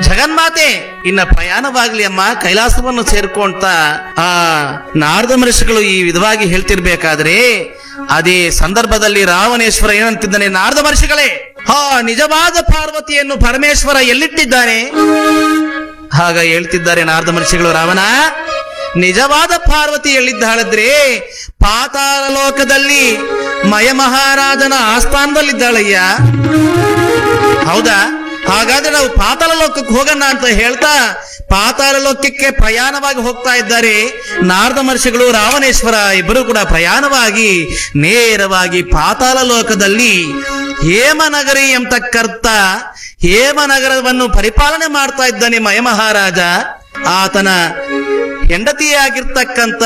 ಜಗನ್ಮಾತೆ ಇನ್ನ ಪ್ರಯಾಣವಾಗ್ಲಿ ಅಮ್ಮ ಕೈಲಾಸವನ್ನು ಸೇರ್ಕೊಂತ ಆ ನಾರದ ಮಹರ್ಷಿಗಳು ಈ ವಿಧವಾಗಿ ಹೇಳ್ತಿರ್ಬೇಕಾದ್ರೆ ಅದೇ ಸಂದರ್ಭದಲ್ಲಿ ರಾವಣೇಶ್ವರ ಏನಂತಿದ್ದಾನೆ ನಾರದ ಮಹರ್ಷಿಗಳೇ ಹಾ ನಿಜವಾದ ಪಾರ್ವತಿಯನ್ನು ಪರಮೇಶ್ವರ ಎಲ್ಲಿಟ್ಟಿದ್ದಾನೆ ಆಗ ಹೇಳ್ತಿದ್ದಾರೆ ನಾರದ ಮಹರ್ಷಿಗಳು ರಾವಣ ನಿಜವಾದ ಪಾರ್ವತಿ ಎಲ್ಲಿದ್ದಾಳಂದ್ರೆ ಪಾತಾಳ ಲೋಕದಲ್ಲಿ ಮಯ ಮಹಾರಾಜನ ಆಸ್ಥಾನದಲ್ಲಿದ್ದಾಳಯ್ಯ ಹೌದಾ ಹಾಗಾದ್ರೆ ನಾವು ಪಾತಾಳ ಲೋಕಕ್ಕೆ ಹೋಗೋಣ ಅಂತ ಹೇಳ್ತಾ ಪಾತಾಳ ಲೋಕಕ್ಕೆ ಪ್ರಯಾಣವಾಗಿ ಹೋಗ್ತಾ ಇದ್ದಾರೆ ನಾರದ ಮಹರ್ಷಿಗಳು ರಾವಣೇಶ್ವರ ಇಬ್ಬರು ಕೂಡ ಪ್ರಯಾಣವಾಗಿ ನೇರವಾಗಿ ಪಾತಾಳ ಲೋಕದಲ್ಲಿ ಹೇಮನಗರಿ ಎಂಬತಕ್ಕರ್ಥ ಹೇಮನಗರವನ್ನು ಪರಿಪಾಲನೆ ಮಾಡ್ತಾ ಇದ್ದಾನೆ ಮಯ ಮಹಾರಾಜ ಆತನ ಹೆಂಡತಿಯಾಗಿರ್ತಕ್ಕಂಥ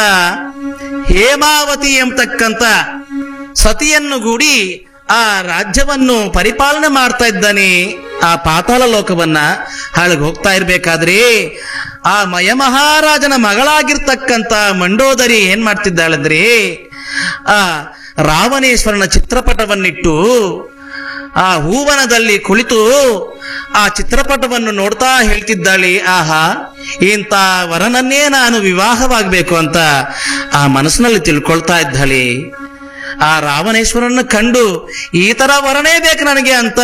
ಹೇಮಾವತಿ ಎಂಬತಕ್ಕಂಥ ಸತಿಯನ್ನು ಗೂಡಿ ಆ ರಾಜ್ಯವನ್ನು ಪರಿಪಾಲನೆ ಮಾಡ್ತಾ ಇದ್ದಾನೆ ಆ ಪಾತಾಳ ಲೋಕವನ್ನ ಹಾಳಿಗೆ ಹೋಗ್ತಾ ಇರ್ಬೇಕಾದ್ರೆ ಆ ಮಯ ಮಹಾರಾಜನ ಮಗಳಾಗಿರ್ತಕ್ಕಂಥ ಮಂಡೋದರಿ ಏನ್ ಮಾಡ್ತಿದ್ದಾಳಂದ್ರೆ ಆ ರಾವಣೇಶ್ವರನ ಚಿತ್ರಪಟವನ್ನಿಟ್ಟು ಆ ಹೂವನದಲ್ಲಿ ಕುಳಿತು ಆ ಚಿತ್ರಪಟವನ್ನು ನೋಡ್ತಾ ಹೇಳ್ತಿದ್ದಾಳೆ ಆಹಾ ಇಂಥ ವರನನ್ನೇ ನಾನು ವಿವಾಹವಾಗಬೇಕು ಅಂತ ಆ ಮನಸ್ಸಿನಲ್ಲಿ ತಿಳ್ಕೊಳ್ತಾ ಇದ್ದಾಳೆ ಆ ರಾವಣೇಶ್ವರನ್ನು ಕಂಡು ಈ ತರ ವರನೇ ಬೇಕು ನನಗೆ ಅಂತ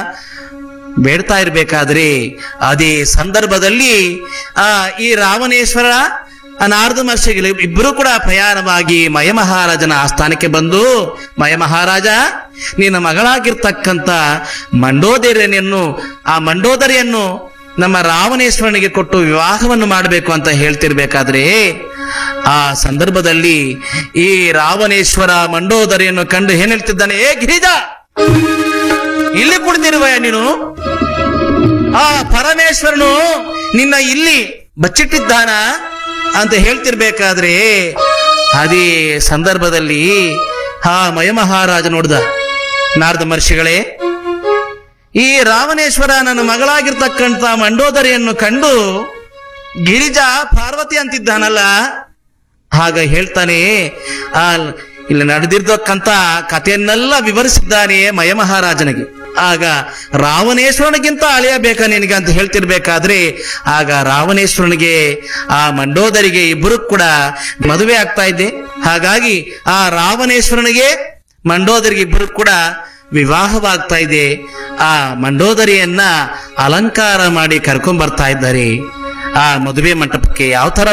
ಬೇಡ್ತಾ ಇರ್ಬೇಕಾದ್ರೆ ಅದೇ ಸಂದರ್ಭದಲ್ಲಿ ಆ ಈ ರಾವಣೇಶ್ವರ ಆ ನಾರದ ಮಹರ್ಷಿಗಳು ಇಬ್ಬರು ಕೂಡ ಪ್ರಯಾಣವಾಗಿ ಮಯ ಮಹಾರಾಜನ ಆಸ್ಥಾನಕ್ಕೆ ಬಂದು ಮಯ ಮಹಾರಾಜ ನಿನ್ನ ಮಗಳಾಗಿರ್ತಕ್ಕಂಥ ಮಂಡೋದರಿಯನ್ನು ಆ ಮಂಡೋದರಿಯನ್ನು ನಮ್ಮ ರಾವಣೇಶ್ವರನಿಗೆ ಕೊಟ್ಟು ವಿವಾಹವನ್ನು ಮಾಡಬೇಕು ಅಂತ ಹೇಳ್ತಿರ್ಬೇಕಾದ್ರೆ ಆ ಸಂದರ್ಭದಲ್ಲಿ ಈ ರಾವಣೇಶ್ವರ ಮಂಡೋದರಿಯನ್ನು ಕಂಡು ಏನ್ ಹೇಳ್ತಿದ್ದಾನೆ ಏ ಗಿರಿಜ ಇಲ್ಲಿ ಕುಳಿತಿರುವಯ ನೀನು ಆ ಪರಮೇಶ್ವರನು ನಿನ್ನ ಇಲ್ಲಿ ಬಚ್ಚಿಟ್ಟಿದ್ದಾನ ಅಂತ ಹೇಳ್ತಿರ್ಬೇಕಾದ್ರೆ ಅದೇ ಸಂದರ್ಭದಲ್ಲಿ ಆ ಮಯ ಮಹಾರಾಜ ನೋಡ್ದ ನಾರದ ಮಹರ್ಷಿಗಳೇ ಈ ರಾವಣೇಶ್ವರ ನನ್ನ ಮಗಳಾಗಿರ್ತಕ್ಕಂಥ ಮಂಡೋದರಿಯನ್ನು ಕಂಡು ಗಿರಿಜಾ ಪಾರ್ವತಿ ಅಂತಿದ್ದಾನಲ್ಲ ಆಗ ಹೇಳ್ತಾನೆ ಆ ಇಲ್ಲಿ ನಡೆದಿರ್ತಕ್ಕಂಥ ಕಥೆಯನ್ನೆಲ್ಲ ವಿವರಿಸಿದ್ದಾನೆ ಮಯ ಮಹಾರಾಜನಿಗೆ ಆಗ ರಾವಣೇಶ್ವರನಿಗಿಂತ ಅಳಿಯಬೇಕಾ ನಿನಗೆ ಅಂತ ಹೇಳ್ತಿರ್ಬೇಕಾದ್ರೆ ಆಗ ರಾವಣೇಶ್ವರನಿಗೆ ಆ ಮಂಡೋದರಿಗೆ ಇಬ್ಬರು ಕೂಡ ಮದುವೆ ಆಗ್ತಾ ಇದ್ದೆ ಹಾಗಾಗಿ ಆ ರಾವಣೇಶ್ವರನಿಗೆ ಮಂಡೋದರಿಗೆ ಇಬ್ಬರು ಕೂಡ ವಿವಾಹವಾಗ್ತಾ ಇದೆ ಆ ಮಂಡೋದರಿಯನ್ನ ಅಲಂಕಾರ ಮಾಡಿ ಕರ್ಕೊಂಡ್ ಬರ್ತಾ ಇದ್ದಾರೆ ಆ ಮದುವೆ ಮಂಟಪಕ್ಕೆ ಯಾವ ತರ